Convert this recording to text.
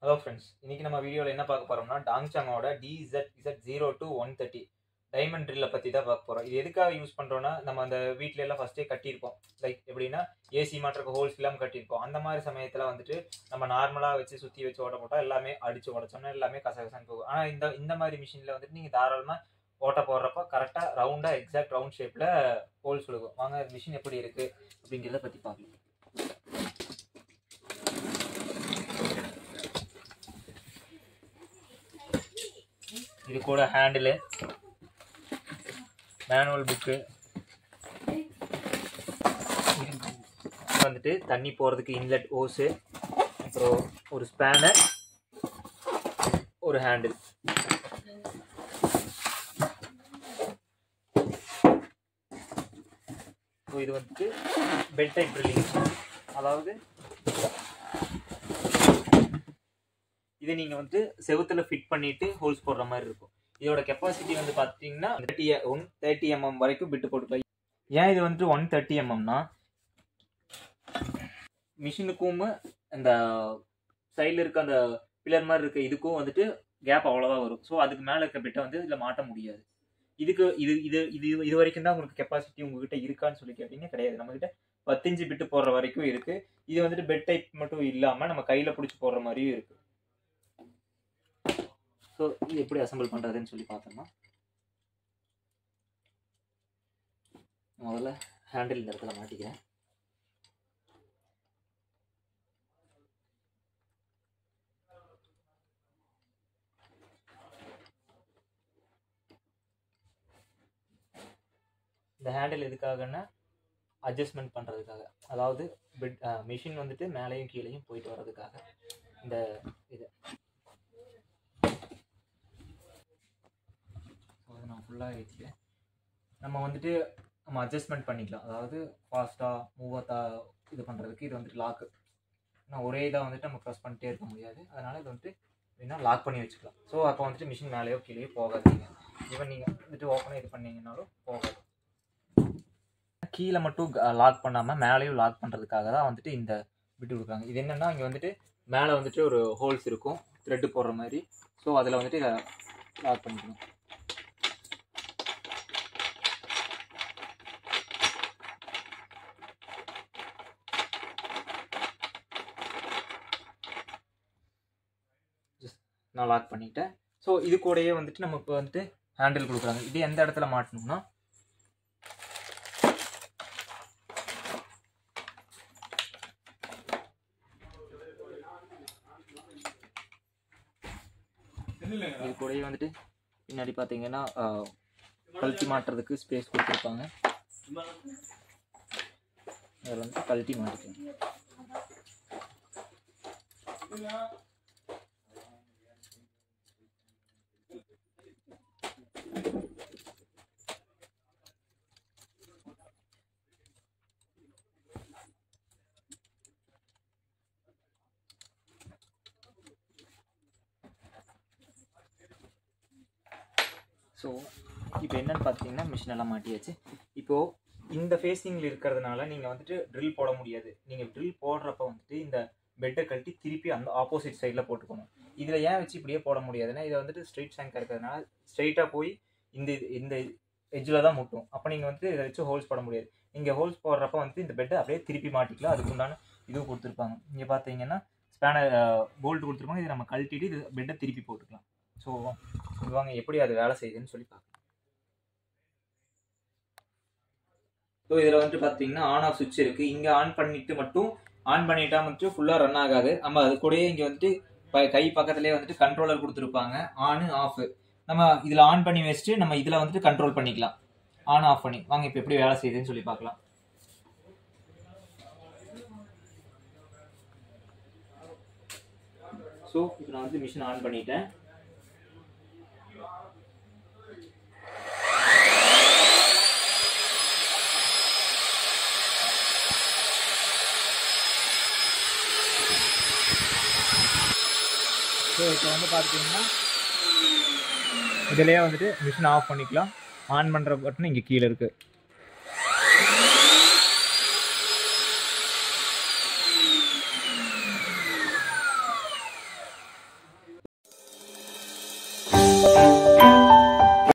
hello friends இன்னைக்கு நம்ம வீடியோவில் என்ன பார்க்க போறோம்னா டாங்சாங்கோட D Z Z zero two one thirty diamond ட்ரில்லை பற்றி தான் பார்க்க போகிறோம் இது எதுக்காக யூஸ் பண்ணுறோன்னா நம்ம அந்த வீட்ல எல்லாம் ஃபஸ்ட்டே கட்டியிருப்போம் லைக் எப்படின்னா ஏசி மாட்டுறக்கு ஹோல்ஸ் இல்லாமல் கட்டியிருப்போம் அந்த மாதிரி சமயத்தில் வந்துட்டு நம்ம நார்மலாக வச்சு சுற்றி வச்சு ஓட்ட போட்டால் எல்லாமே அடிச்சு உடச்சோம்னா எல்லாமே கசகசன்னு போகும் ஆனால் இந்த இந்த மாதிரி மிஷினில் வந்துட்டு நீங்கள் தாராளமாக ஓட்ட போடுறப்ப கரெக்டாக ரவுண்டாக எக்ஸாக்ட் ரவுண்ட் ஷேப்பில் ஹோல்ஸ் விழுகும் வாங்க மிஷின் எப்படி இருக்குது அப்படிங்கிறத பற்றி பார்க்கலாம் இது கூட ஹேண்டிலு மேனுவல் புக்கு வந்துட்டு தண்ணி போகிறதுக்கு இன்லெட் ஓஸு அப்புறம் ஒரு ஸ்பேனர் ஒரு ஹேண்டில் ஸோ இது வந்துட்டு பெட் டைப் ட்ரில்லிங் அதாவது இது நீங்கள் வந்து செவுத்துல ஃபிட் பண்ணிட்டு ஹோல்ஸ் போடுற மாதிரி இருக்கும் இதோட கெப்பாசிட்டி வந்து பார்த்தீங்கன்னா தேர்ட்டி ஒன் தேர்ட்டி எம்எம் வரைக்கும் பிட்டு போட்டுக்கலாம் ஏன் இது வந்துட்டு ஒன் தேர்ட்டி எம்எம்னா மிஷினுக்கும் அந்த சைடில் இருக்க அந்த பில்லர் மாதிரி இருக்க இதுக்கும் வந்துட்டு கேப் அவ்வளோதான் வரும் ஸோ அதுக்கு மேலே இருக்க பிட்டை வந்து இதில் மாட்ட முடியாது இதுக்கு இது இது இது இது வரைக்கும் தான் உங்களுக்கு கெப்பாசிட்டி உங்ககிட்ட இருக்கான்னு சொல்லி கேட்டீங்கன்னா கிடையாது நம்மகிட்ட பத்தஞ்சு பிட்டு போடுற வரைக்கும் இருக்கு இது வந்துட்டு பெட் டைப் மட்டும் இல்லாமல் நம்ம கையில் பிடிச்சி போடுற மாதிரியும் இருக்கு ஸோ இது எப்படி அசம்பிள் பண்ணுறதுன்னு சொல்லி பார்த்தோம்னா முதல்ல ஹேண்டில் இந்த இடத்துல மாட்டிக்கிறேன் இந்த ஹேண்டில் எதுக்காகன்னா அட்ஜஸ்ட்மெண்ட் பண்ணுறதுக்காக அதாவது பெட் மிஷின் வந்துட்டு மேலேயும் கீழேயும் போயிட்டு வர்றதுக்காக இந்த இது ஸோ அதை நான் ஃபுல்லாக ஏற்றிக்கிறேன் நம்ம வந்துட்டு நம்ம அட்ஜஸ்ட்மெண்ட் பண்ணிக்கலாம் அதாவது ஃபாஸ்ட்டாக மூவத்தாக இது பண்ணுறதுக்கு இது வந்துட்டு லாக்கு நான் ஒரே இதாக வந்துட்டு நம்ம ப்ரெஸ் பண்ணிட்டே இருக்க முடியாது அதனால் இது வந்துட்டு வேணா லாக் பண்ணி வச்சுக்கலாம் ஸோ அப்போ வந்துட்டு மிஷின் மேலேயோ கீழேயோ போகாதீங்க ஈவன் நீங்கள் வந்துட்டு ஓப்பனாக இது பண்ணீங்கனாலும் போகாது கீழே மட்டும் லாக் பண்ணாமல் மேலேயும் லாக் பண்ணுறதுக்காக தான் வந்துட்டு இந்த விட்டு கொடுக்குறாங்க இது என்னென்னா இங்கே வந்துட்டு மேலே வந்துட்டு ஒரு ஹோல்ஸ் இருக்கும் த்ரெட்டு போடுற மாதிரி ஸோ அதில் வந்துட்டு லாக் பண்ணிக்கணும் நான் லாக் பண்ணிட்டேன் ஸோ இது கூடயே வந்துட்டு நமக்கு வந்துட்டு ஹேண்டில் கொடுக்குறாங்க இது எந்த இடத்துல மாட்டணும்னா இது கூடயே வந்துட்டு பின்னாடி பார்த்தீங்கன்னா கழட்டி மாட்டுறதுக்கு ஸ்பேஸ் கொடுத்துருப்பாங்க அதில் வந்து கழட்டி மாட்டிக்கலாம் ஸோ இப்போ என்னன்னு பார்த்தீங்கன்னா மிஷின் எல்லாம் மாட்டியாச்சு இப்போது இந்த ஃபேஸிங்கில் இருக்கிறதுனால நீங்கள் வந்துட்டு ட்ரில் போட முடியாது நீங்கள் ட்ரில் போடுறப்ப வந்துட்டு இந்த பெட்டை கழட்டி திருப்பி அந்த ஆப்போசிட் சைடில் போட்டுக்கணும் இதில் ஏன் வச்சு இப்படியே போட முடியாதுன்னா இதை வந்துட்டு ஸ்ட்ரெயிட் ஷேங்க் இருக்கிறதுனால ஸ்ட்ரெயிட்டாக போய் இந்த இது- இந்த எஜ்ஜில் தான் முட்டும் அப்போ நீங்கள் வந்து இதை வச்சு ஹோல்ஸ் போட முடியாது நீங்கள் ஹோல்ஸ் போடுறப்ப வந்து இந்த பெட்டை அப்படியே திருப்பி மாட்டிக்கலாம் அதுக்கு உண்டான இதுவும் கொடுத்துருப்பாங்க இங்கே பார்த்தீங்கன்னா ஸ்பேனர் போல்ட் கொடுத்துருப்பாங்க இதை நம்ம கழட்டிட்டு இது பெட்டை திருப்பி போட்டுக்கலாம் ஸோ வாங்க எப்படி அது வேலை செய்யுதுன்னு சொல்லி பார்க்கலாம் ஸோ இதில் வந்துட்டு பார்த்தீங்கன்னா ஆன் ஆஃப் சுவிட்ச் இருக்குது இங்கே ஆன் பண்ணிட்டு மட்டும் ஆன் பண்ணிட்டா மட்டும் ஃபுல்லாக ரன் ஆகாது நம்ம அது கூடயே இங்கே வந்துட்டு ப- கை பக்கத்துலேயே வந்துட்டு கண்ட்ரோலர் கொடுத்துருப்பாங்க ஆனு ஆஃப் நம்ம இதில் ஆன் பண்ணி வச்சுட்டு நம்ம இதில் வந்துட்டு கண்ட்ரோல் பண்ணிக்கலாம் ஆன் ஆஃப் பண்ணி வாங்க இப்போ எப்படி வேலை செய்யுதுன்னு சொல்லி பார்க்கலாம் ஸோ இப்போ நான் வந்து மிஷின் ஆன் பண்ணிட்டேன் ஸோ இப்போ வந்து பார்த்தீங்கன்னா இதிலேயே வந்துட்டு மிஷின் ஆஃப் பண்ணிக்கலாம் ஆன் பண்ணுற பட்டன் இங்கே கீழே இருக்குது பண்ணுங்கள்